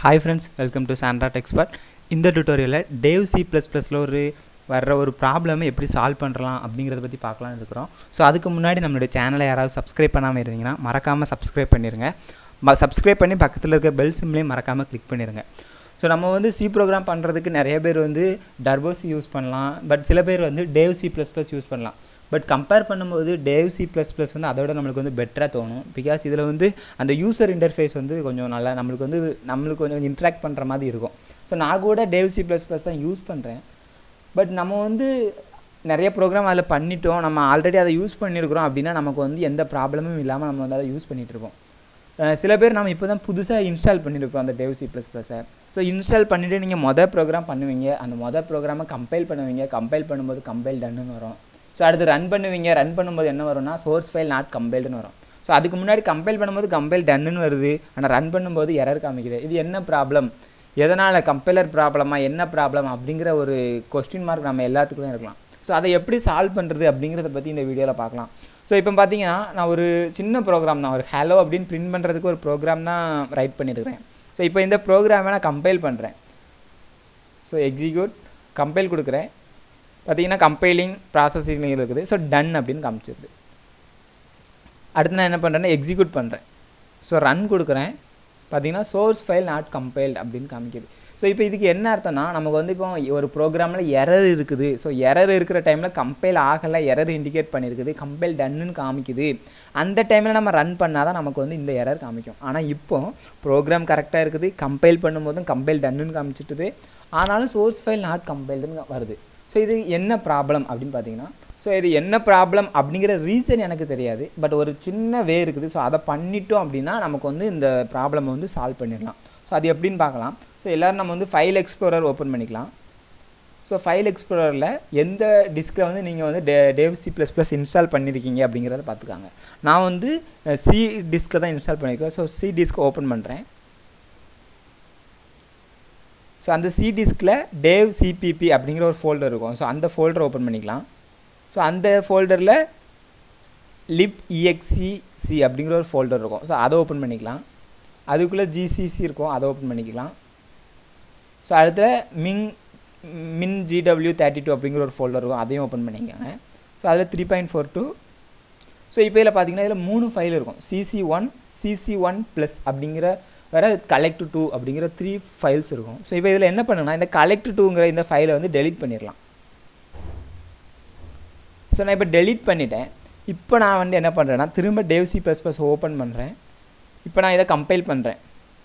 hi friends welcome to சாண்ட்ராட் expert இந்த டுட்டோரியலில் டேவ் சி ப்ளஸ் ப்ளஸில் ஒரு வர்ற ஒரு ப்ராப்ளமை எப்படி சால்வ் பண்ணுறலாம் அப்படிங்கிறத பற்றி பார்க்கலாம்னு இருக்கிறோம் ஸோ அதுக்கு முன்னாடி நம்மளுடைய சேனலை யாராவது சப்ஸ்கிரைப் பண்ணாமல் இருந்தீங்கன்னா மறக்காமல் சப்ஸ்கிரைப் பண்ணிடுங்க சப்ஸ்கிரைப் பண்ணி பக்கத்தில் இருக்க பெல் சிம்லேயும் மறக்காமல் கிளிக் பண்ணிடுங்க ஸோ நம்ம வந்து சி ப்ரோக்ராம் பண்ணுறதுக்கு நிறைய பேர் வந்து டர்போசி யூஸ் பண்ணலாம் பட் சில பேர் வந்து Dev C plus plus use பண்ணலாம் பட் கம்பேர் பண்ணும்போது டேவ் சி ப்ளஸ் ப்ளஸ் வந்து அதோட நம்மளுக்கு வந்து பெட்டராக தோணும் பிகாஸ் இதில் வந்து அந்த யூசர் இன்டர்ஃபேஸ் வந்து கொஞ்சம் நல்லா நம்மளுக்கு வந்து நம்மளுக்கு கொஞ்சம் இன்ட்ராக்ட் பண்ணுற மாதிரி இருக்கும் ஸோ நான் கூட டேவ் சி ப்ளஸ் ப்ளஸ் தான் யூஸ் பண்ணுறேன் பட் நம்ம வந்து நிறைய ப்ரோக்ராம் அதில் பண்ணிட்டோம் நம்ம ஆல்ரெடி அதை யூஸ் பண்ணியிருக்கிறோம் அப்படின்னா நமக்கு வந்து எந்த ப்ராப்ளமும் இல்லாமல் நம்ம வந்து அதை யூஸ் பண்ணிகிட்டு இருப்போம் அஹ் சில பேர் நம்ம இப்போ தான் புதுசாக இன்ஸ்டால் பண்ணியிருப்போம் அந்த டேவ் சி ப்ளஸ் ப்ளஸை ஸோ இன்ஸ்டால் பண்ணிவிட்டு நீங்கள் மொதல் ப்ரோக்ராம் பண்ணுவீங்க அந்த மொதல் ப்ரோக்ராமை கம்பைல் பண்ணுவீங்க கம்பைல் பண்ணும்போது கம்பைல் டன்னு வரும் ஸோ அடுத்து ரன் பண்ணுவீங்க ரன் பண்ணும்போது என்ன வரும்னா சோர்ஸ் ஃபைல் நாட் கம்பைல்டுன்னு வரும் ஸோ அதுக்கு முன்னாடி கம்பைல் பண்ணும்போது கம்பைல் டன்னுன்னு வருது ஆனால் ரன் பண்ணும்போது எரர் காமிக்குது இது என்ன ப்ராப்ளம் எதனால் கம்பைலர் ப்ராப்ளமா என்ன ப்ராப்ளம் அப்படிங்கிற ஒரு கொஸ்டின் மார்க் நம்ம எல்லாத்துக்குமே இருக்கலாம் ஸோ அதை எப்படி சால்வ் பண்ணுறது அப்படிங்கிறத பற்றி இந்த வீடியோவில் பார்க்கலாம் ஸோ இப்போ பார்த்தீங்கன்னா நான் ஒரு சின்ன ப்ரோக்ராம் தான் ஒரு ஹலோ அப்படின்னு பிரிண்ட் பண்ணுறதுக்கு ஒரு ப்ரோக்ராம் தான் ரைட் பண்ணியிருக்கிறேன் ஸோ இப்போ இந்த ப்ரோக்ராமை நான் கம்பைல் பண்ணுறேன் ஸோ எக்ஸிக்யூட் கம்பைல் கொடுக்குறேன் பார்த்தீங்கன்னா கம்பைலிங் ப்ராசஸிங் இருக்குது ஸோ டன் அப்படின்னு காமிச்சிருது அடுத்து நான் என்ன பண்ணுறேன்னா எக்ஸிக்யூட் பண்ணுறேன் ஸோ ரன் கொடுக்குறேன் பார்த்தீங்கன்னா சோர்ஸ் ஃபைல் நாட் கம்பைல்ட் அப்படின்னு காமிக்குது ஸோ இப்போ இதுக்கு என்ன அர்த்தம்னா நமக்கு வந்து இப்போ ஒரு ப்ரோக்ராமில் எரர் இருக்குது ஸோ எரர் இருக்கிற டைமில் கம்பைல் ஆகலை எரர் இண்டிகேட் பண்ணியிருக்குது கம்பைல் டன்னுன்னு காமிக்குது அந்த டைமில் நம்ம ரன் பண்ணால் தான் நமக்கு வந்து இந்த எரர் காமிக்கும் ஆனால் இப்போ ப்ரோக்ராம் கரெக்டாக இருக்குது கம்பைல் பண்ணும்போதும் கம்பைல் டன்னுன்னு காமிச்சிட்டுது ஆனாலும் சோர்ஸ் ஃபைல் நாட் கம்பைல்டுன்னு வருது ஸோ இது என்ன ப்ராப்ளம் அப்படின்னு பார்த்தீங்கன்னா ஸோ இது என்ன ப்ராப்ளம் அப்படிங்கிற ரீசன் எனக்கு தெரியாது பட் ஒரு சின்ன வே இருக்குது ஸோ அதை பண்ணிட்டோம் அப்படின்னா நமக்கு வந்து இந்த ப்ராப்ளமை வந்து சால்வ் பண்ணிடலாம் ஸோ அது எப்படின்னு பார்க்கலாம் ஸோ எல்லோரும் நம்ம வந்து ஃபைல் எக்ஸ்ப்ளோரர் ஓப்பன் பண்ணிக்கலாம் ஸோ ஃபைல் எக்ஸ்ப்ளோரரில் எந்த டிஸ்கில் வந்து நீங்கள் வந்து டே Dev C plus plus install பண்ணியிருக்கீங்க அப்படிங்கிறத பார்த்துக்காங்க நான் வந்து சி டிஸ்கில் தான் இன்ஸ்டால் பண்ணியிருக்கேன் ஸோ சி டிஸ்க் ஓப்பன் பண்ணுறேன் ஸோ அந்த சி டிஸ்கில் டேவ் சிபிபி அப்படிங்கிற ஒரு ஃபோல்டர் இருக்கும் ஸோ அந்த ஃபோல்டர் ஓப்பன் பண்ணிக்கலாம் ஸோ அந்த ஃபோல்டரில் லிப் இஎக்ஸிசி அப்படிங்கிற ஒரு ஃபோல்டர் இருக்கும் ஸோ அதை ஓப்பன் பண்ணிக்கலாம் அதுக்குள்ளே ஜிசிசி இருக்கும் அதை ஓப்பன் பண்ணிக்கலாம் ஸோ அடுத்த மின் மின் ஜிடபிள்யூ தேர்ட்டி டூ அப்படிங்கிற ஒரு ஃபோல்டர் இருக்கும் அதையும் ஓப்பன் பண்ணிக்கோங்க ஸோ அதில் three point four two so இப்போ இதில் பார்த்தீங்கன்னா இதில் மூணு ஃபைல் இருக்கும் CC one CC one plus அப்படிங்கிற வேறு கலெக்ட் டூ அப்படிங்கிற த்ரீ ஃபைல்ஸ் இருக்கும் ஸோ இப்போ இதில் என்ன பண்ணுன்னா இந்த கலெக்ட் டூங்கிற இந்த ஃபைலை வந்து டெலிட் பண்ணிடலாம் ஸோ நான் இப்போ டெலிட் பண்ணிட்டேன் இப்போ நான் வந்து என்ன பண்ணுறேன்னா திரும்ப Dev C plus plus open பண்ணுறேன் இப்போ நான் இதை கம்பைல் பண்ணுறேன்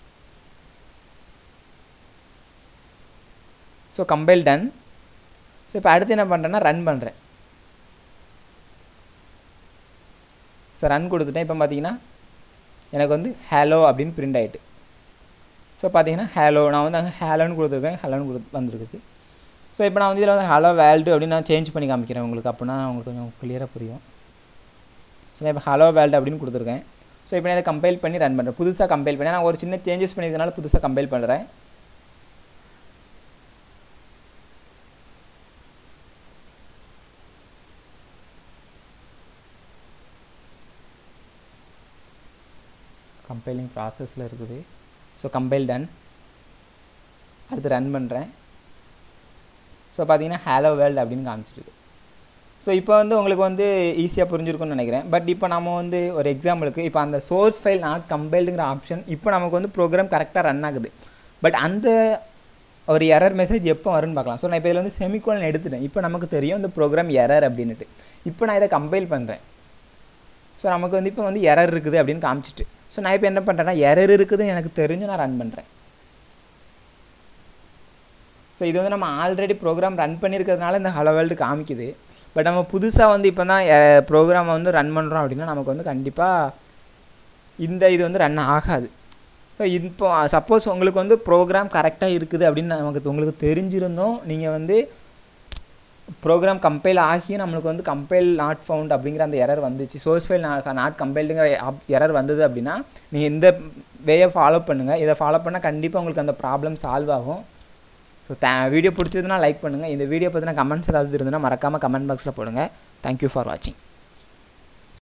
ஸோ கம்பைல் டன் ஸோ இப்போ அடுத்து என்ன பண்ணுறேன்னா ரன் பண்ணுறேன் ஸோ ரன் கொடுத்துட்டேன் இப்போ பார்த்தீங்கன்னா எனக்கு வந்து ஹேலோ அப்படின்னு பிரிண்ட் ஆகிட்டு ஸோ பார்த்தீங்கன்னா ஹேலோ நான் வந்து அங்கே ஹேலோன்னு கொடுத்துருக்கேன் ஹேலோன்னு கொடு வந்திருக்குது ஸோ இப்போ நான் வந்து இதில் வந்து ஹலோ வேல்டு அப்படின்னு நான் சேஞ்ச் பண்ணி காமிக்கிறேன் உங்களுக்கு அப்படின்னா உங்களுக்கு கொஞ்சம் கிளியராக புரியும் ஸோ நான் இப்போ ஹலோ வேல்டு அப்படின்னு கொடுத்துருக்கேன் ஸோ இப்போ நான் இதை கம்பைல் பண்ணி ரன் பண்ணுறேன் புதுசாக கம்பைல் பண்ணி நான் ஒரு சின்ன சேஞ்சஸ் பண்ணியதுனால புதுசாக கம்பைல் பண்ணுறேன் கம்பைலிங் ப்ராசஸில் இருக்குது ஸோ கம்பைல் டன் அடுத்து ரன் பண்ணுறேன் ஸோ பார்த்தீங்கன்னா ஹேலோ வேர்ல்டு அப்படின்னு காமிச்சிருக்கு ஸோ இப்போ வந்து உங்களுக்கு வந்து ஈஸியாக புரிஞ்சிருக்கும்னு நினைக்கிறேன் பட் இப்போ நம்ம வந்து ஒரு எக்ஸாம்பிளுக்கு இப்போ அந்த சோர்ஸ் ஃபைல் நாட் கம்பைல்டுங்கிற ஆப்ஷன் இப்போ நமக்கு வந்து ப்ரோக்ராம் கரெக்டாக ரன் ஆகுது பட் அந்த ஒரு எரர் மெசேஜ் எப்போ வரும்னு பார்க்கலாம் ஸோ நான் இப்போ இதில் வந்து செமிகோலன் எடுத்துட்டேன் இப்போ நமக்கு தெரியும் இந்த ப்ரோக்ராம் எரர் அப்படின்ட்டு இப்போ நான் இதை கம்பைல் பண்ணுறேன் ஸோ நமக்கு வந்து இப்போ வந்து எரர் இருக்குது அப்படின்னு காமிச்சிட்டு ஸோ நான் இப்போ என்ன பண்ணுறேன்னா எரர் இருக்குதுன்னு எனக்கு தெரிஞ்சு நான் ரன் பண்ணுறேன் ஸோ இது வந்து நம்ம ஆல்ரெடி ப்ரோக்ராம் ரன் பண்ணியிருக்கிறதுனால இந்த ஹலோ வேர்ல்டு காமிக்குது பட் நம்ம புதுசாக வந்து இப்போ தான் ப்ரோக்ராமை வந்து ரன் பண்ணுறோம் அப்படின்னா நமக்கு வந்து கண்டிப்பாக இந்த இது வந்து ரன் ஆகாது ஸோ இப்போ சப்போஸ் உங்களுக்கு வந்து ப்ரோக்ராம் கரெக்டாக இருக்குது அப்படின்னு நமக்கு உங்களுக்கு தெரிஞ்சிருந்தோம் நீங்கள் வந்து ப்ரோக்ராம் கம்பைல் ஆகி நம்மளுக்கு வந்து கம்பைல் நாட் ஃபவுண்ட் அப்படிங்கிற அந்த எரர் வந்துச்சு சோர்ஸ் ஃபைல் நாட் கம்பைல்டுங்கிற எரர் வந்தது அப்படின்னா நீங்கள் இந்த வேயை ஃபாலோ பண்ணுங்கள் இதை ஃபாலோ பண்ணால் கண்டிப்பாக உங்களுக்கு அந்த ப்ராப்ளம் சால்வ் ஆகும் ஸோ தே வீடியோ பிடிச்சதுன்னா லைக் பண்ணுங்கள் இந்த வீடியோ பற்றின கமெண்ட்ஸ் ஏதாவது இருந்ததுன்னா மறக்காமல் கமெண்ட் பாக்ஸில் போடுங்க தேங்க்யூ ஃபார் வாட்சிங்